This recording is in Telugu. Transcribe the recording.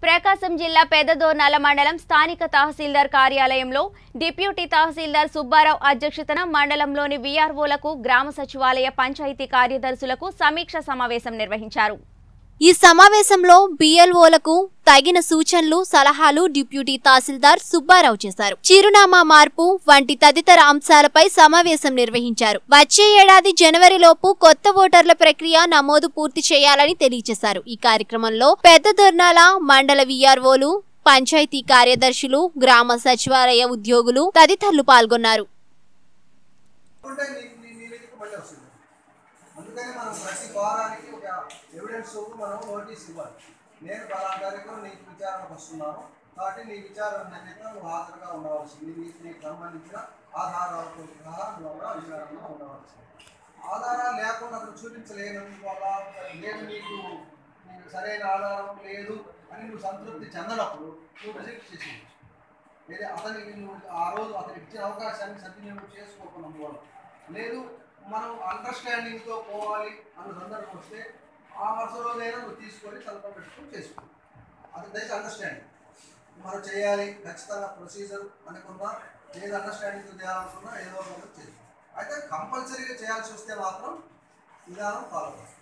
ప్రకాశం జిల్లా పెద్దదోర్నాల మండలం స్థానిక తహసీల్దార్ కార్యాలయంలో డిప్యూటీ తహసీల్దార్ సుబ్బారావు అధ్యక్షతన మండలంలోని వీఆర్ఓలకు గ్రామ సచివాలయ పంచాయతీ కార్యదర్శులకు సమీక్ష సమావేశం నిర్వహించారు ఈ సమావేశంలో బిఎల్ఓలకు తగిన సూచనలు సలహాలు డిప్యూటీ తహసీల్దార్ సుబ్బారావు చేశారు చిరునామా మార్పు వంటి తదితర అంశాలపై సమావేశం నిర్వహించారు వచ్చే ఏడాది జనవరిలోపు కొత్త ఓటర్ల ప్రక్రియ నమోదు పూర్తి చేయాలని తెలియజేశారు ఈ కార్యక్రమంలో పెద్ద దొర్నాల మండల విఆర్ఓలు పంచాయతీ కార్యదర్శులు గ్రామ సచివాలయ ఉద్యోగులు తదితరులు పాల్గొన్నారు ఉంటే నీ నీ నీ మీదకి మళ్ళీ వస్తుంది అందుకని మనం ప్రతి వారానికి ఒక ఎవిడెన్స్ మనం నోటీస్ ఇవ్వాలి నేను పలానా తారీఖు నీకు విచారణకు వస్తున్నాను కాబట్టి నీ విచారణ నిమిత్తం నువ్వు హాజరుగా ఉండవలసింది నీకు నీకు సంబంధించిన ఆధారాలతో సహా నువ్వు కూడా విచారణలో ఉండవలసింది ఆధారాలు లేకుండా అతను చూపించలేనందుకు వల్ల లేదు నీకు నీకు సరైన ఆధారం లేదు అని నువ్వు సంతృప్తి చెందనప్పుడు నువ్వు రిజెక్ట్ చేసి లేదా అతనికి నువ్వు ఆ రోజు అతనికి ఇచ్చిన అవకాశాన్ని సద్వినియోగం చేసుకోకున్నందువల్ల లేదు మనం అండర్స్టాండింగ్తో పోవాలి అన్న సందర్భం వస్తే ఆ వరుస రోజైనా నువ్వు తీసుకొని సంతకం పెట్టుకొని చేసుకో అది దయచేసి అండర్స్టాండింగ్ మనం చేయాలి ఖచ్చితంగా ప్రొసీజర్ అనుకున్నా ఏది అండర్స్టాండింగ్తో చేయాలనుకున్నా ఏదో ఒకటి చేసుకో అయితే కంపల్సరీగా చేయాల్సి వస్తే మాత్రం విధానం ఫాలో చేస్తాం